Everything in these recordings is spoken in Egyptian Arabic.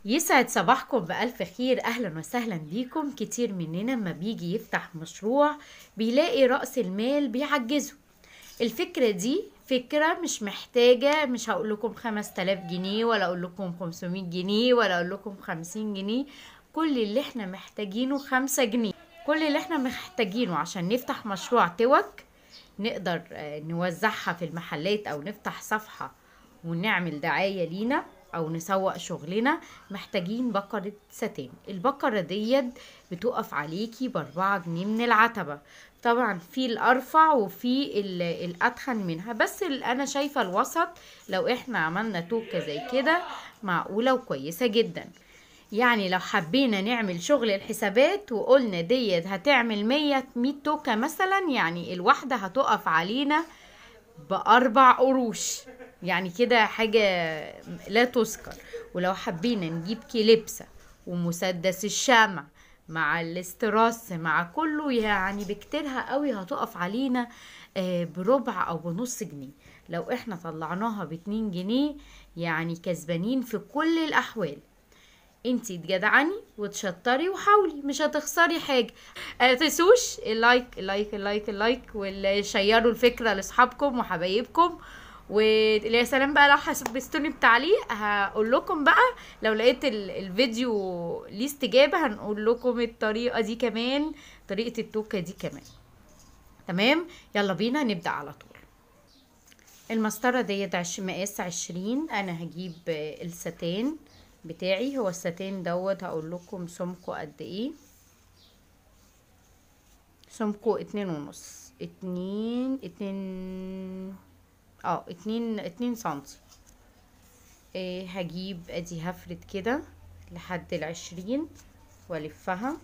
يسعد صباحكم بألف خير أهلا وسهلا بيكم كتير مننا لما بيجي يفتح مشروع بيلاقي رأس المال بيعجزه الفكرة دي فكرة مش محتاجة مش هقول لكم 5000 جنيه ولا أقول لكم 500 جنيه ولا أقول لكم 50 جنيه كل اللي احنا محتاجينه 5 جنيه كل اللي احنا محتاجينه عشان نفتح مشروع توك نقدر آه، نوزعها في المحلات أو نفتح صفحة ونعمل دعاية لينا او نسوق شغلنا محتاجين بقرة ستان البقرة ديت بتقف عليكي باربعة جنيه من العتبة طبعا في الارفع وفي ال- الاتخن منها بس اللي انا شايفة الوسط لو احنا عملنا توكة زي كده معقولة وكويسة جدا يعني لو حبينا نعمل شغل الحسابات وقلنا ديت هتعمل مية مية توكة مثلا يعني الواحدة هتقف علينا بأربع قروش يعني كده حاجة لا تذكر ولو حبينا نجيب كليبسة ومسدس الشمع مع الاستراس مع كله يعني بكتيرها قوي هتقف علينا آه، بربع او بنص جنيه لو احنا طلعناها باتنين جنيه يعني كسبانين في كل الاحوال انتي تجدعني وتشطري وحاولي مش هتخسري حاجه ما تنسوش اللايك اللايك اللايك اللايك وشيروا الفكره لاصحابكم وحبايبكم ويا سلام بقى لو حسبتوني بتعليق هقول لكم بقى لو لقيت ال- الفيديو ليه استجابه هنقول لكم الطريقه دي كمان طريقه التوكه دي كمان تمام يلا بينا نبدا على طول المسطرة ديت عش مقاس عشرين انا هجيب آه، الستان بتاعي هو الستان دوت هقول لكم سمكه قد ايه سمكه اتنين ونص اتنين اتنين اه اتنين اتنين سنتي إيه هجيب ادي هفرد كده لحد العشرين والفها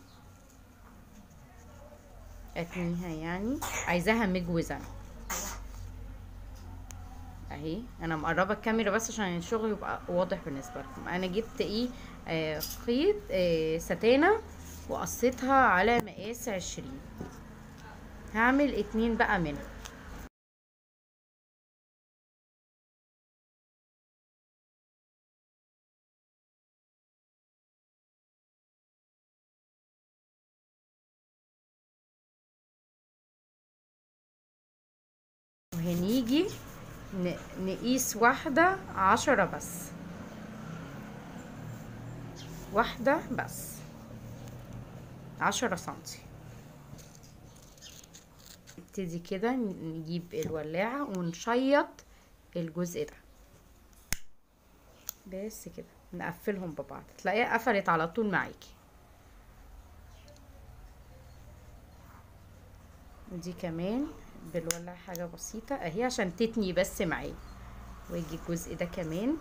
اتنيها يعني عايزاها مجوزة اهي انا مقربه الكاميرا بس عشان الشغل يبقى واضح بالنسبه لكم انا جبت ايه آه خيط آه ستانه وقصيتها على مقاس عشرين هعمل اتنين بقى منها وهنيجي ن- نقيس واحدة عشرة بس واحدة بس عشرة سنتي نبتدي كده نجيب الولاعة ونشيط الجزء ده بس كده نقفلهم ببعض تلاقيها قفلت على طول معاكي ودي كمان بالولاعة حاجة بسيطة اهي عشان تتني بس معايا واجي الجزء ده كمان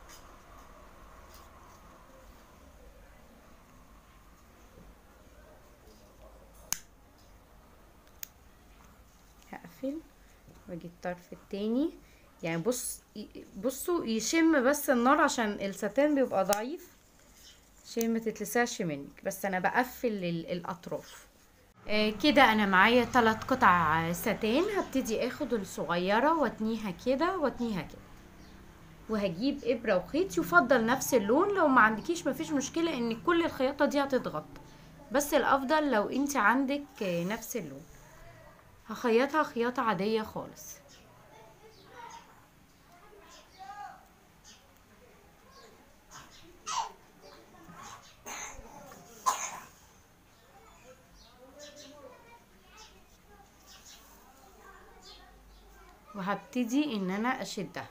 هقفل واجي الطرف التاني يعني بص بصوا يشم بس النار عشان الستان بيبقى ضعيف عشان ما تتلسعش منك بس انا بقفل ال- الاطراف آه، كده انا معايا ثلاث قطع ستان هبتدي اخد الصغيره واتنيها كده واتنيها كده وهجيب ابره وخيط يفضل نفس اللون لو ما عندكيش مفيش مشكله ان كل الخياطه دي هتتغطى بس الافضل لو انت عندك آه، نفس اللون هخيطها خياطه عاديه خالص وهبتدي ان انا اشدها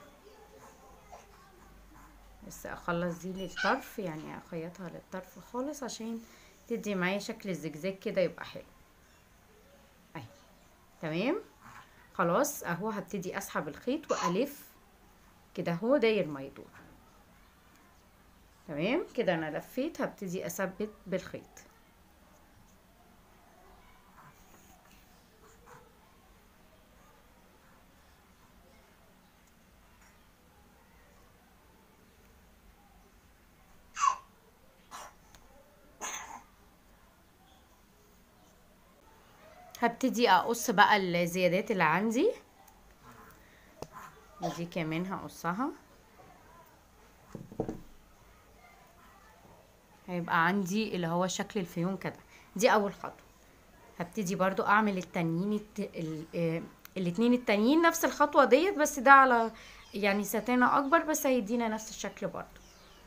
بس اخلص دي للطرف يعني اخيطها للطرف خالص عشان تدي معايا شكل الزجزاج كده يبقى حلو اهي تمام خلاص اهو هبتدي اسحب الخيط والف كده اهو داير ما يدور تمام كده انا لفيت هبتدي اثبت بالخيط هبتدي اقص بقى الزيادات اللي عندي ودي كمان هقصها هيبقى عندي اللي هو شكل الفيون كده دي اول خطوه هبتدي برضو اعمل التانيين الت... ال... آه، الاتنين التانيين نفس الخطوه ديت بس ده على يعني ستانة اكبر بس هيدينا نفس الشكل برضو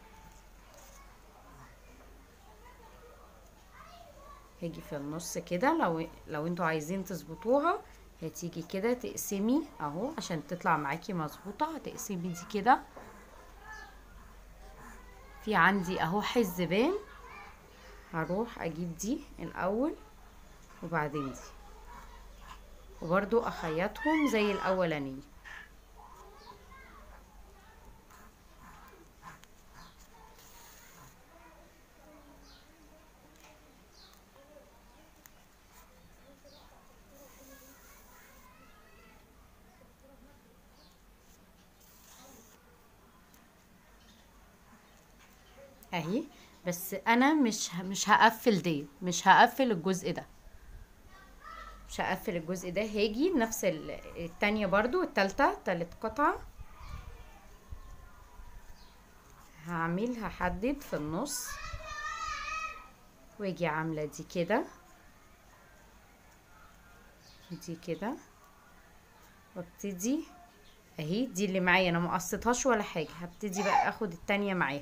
هاجي في النص كده لو لو انتوا عايزين تظبطوها هتيجي كده تقسمي اهو عشان تطلع معاكي مظبوطه هتقسمي دي كده في عندي اهو حزبان هروح اجيب دي الاول وبعدين دي وبرضو اخيطهم زي الاولانيه اهي بس انا مش ه- مش هقفل دي مش هقفل الجزء ده مش هقفل الجزء ده هاجي نفس ال- التانية برضو التالتة تالت قطعة هعمل هحدد في النص واجي عاملة دي كده دي كده وابتدي اهي دي اللي معايا انا مقصتهاش ولا حاجة هبتدي بقى اخد التانية معاها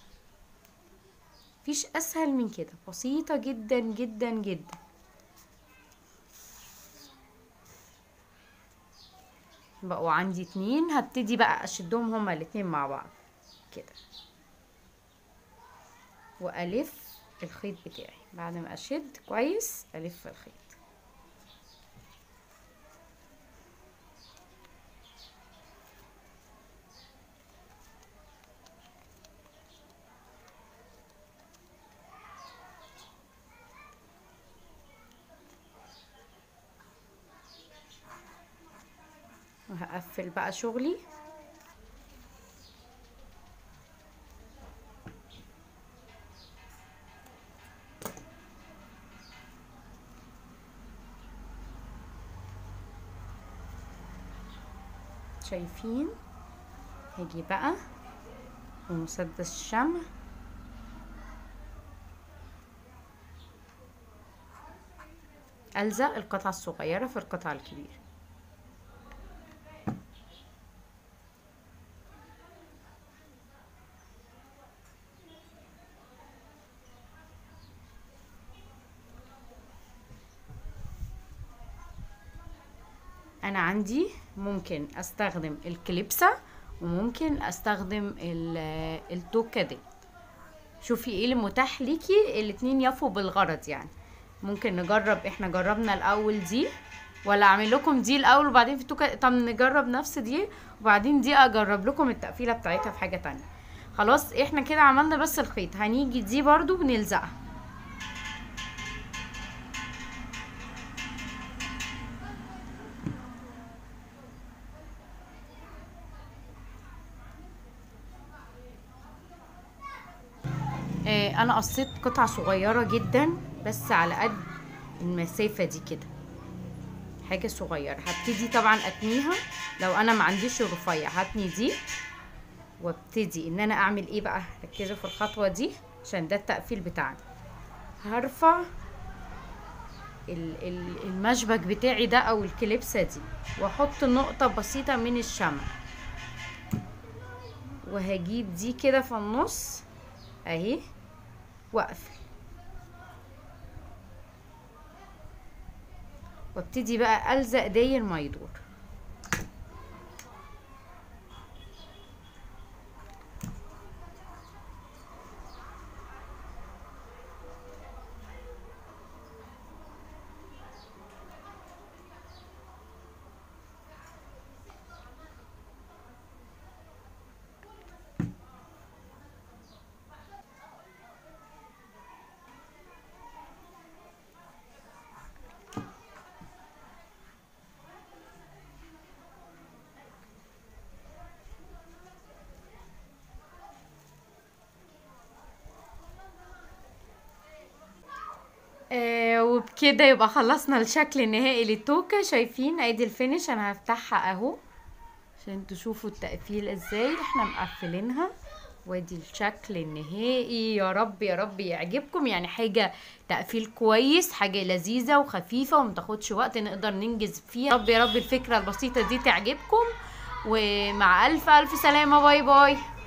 مفيش اسهل من كده بسيطة جدا جدا جدا بقوا عندي اتنين هبتدي بقى اشدهم هما الاتنين مع بعض كده والف الخيط بتاعي بعد ما اشد كويس الف الخيط وهقفل بقى شغلي شايفين هاجي بقى ومسدس الشمع ألزق القطعة الصغيرة في القطعة الكبيرة انا عندي ممكن استخدم الكليبسة وممكن استخدم ال- التوكة دي شوفي ايه اللي متاح ليكي الاتنين يفوا بالغرض يعني ممكن نجرب احنا جربنا الاول دي ولا اعمل لكم دي الاول وبعدين في التوكة طب نجرب نفس دي وبعدين دي اجرب لكم التقفيلة بتاعتها في حاجة تانية خلاص احنا كده عملنا بس الخيط هنيجي دي برضو بنلزقها آه، انا قصيت قطعة صغيرة جدا بس على قد المسافة دي كده حاجة صغيرة هبتدي طبعا اتنيها لو انا ما عنديش الرفيع هتني دي وابتدي ان انا اعمل ايه بقى ركزوا في الخطوة دي عشان ده التقفيل بتاعنا هرفع ال- ال- المشبك بتاعي ده او الكليبسة دي واحط نقطة بسيطة من الشمع وهجيب دي كده في النص اهي واقفل وابتدي بقى الزق داير ما يدور آه وبكده يبقى خلصنا الشكل النهائي للتوكة شايفين ادي الفينش انا هفتحها اهو عشان تشوفوا التقفيل ازاي احنا مقفلينها وادي الشكل النهائي يا رب يا رب يعجبكم يعني حاجة تقفيل كويس حاجة لذيذة وخفيفة ومتاخدش وقت نقدر ننجز فيها رب يا رب الفكرة البسيطة دي تعجبكم ومع ألف ألف سلامة باي باي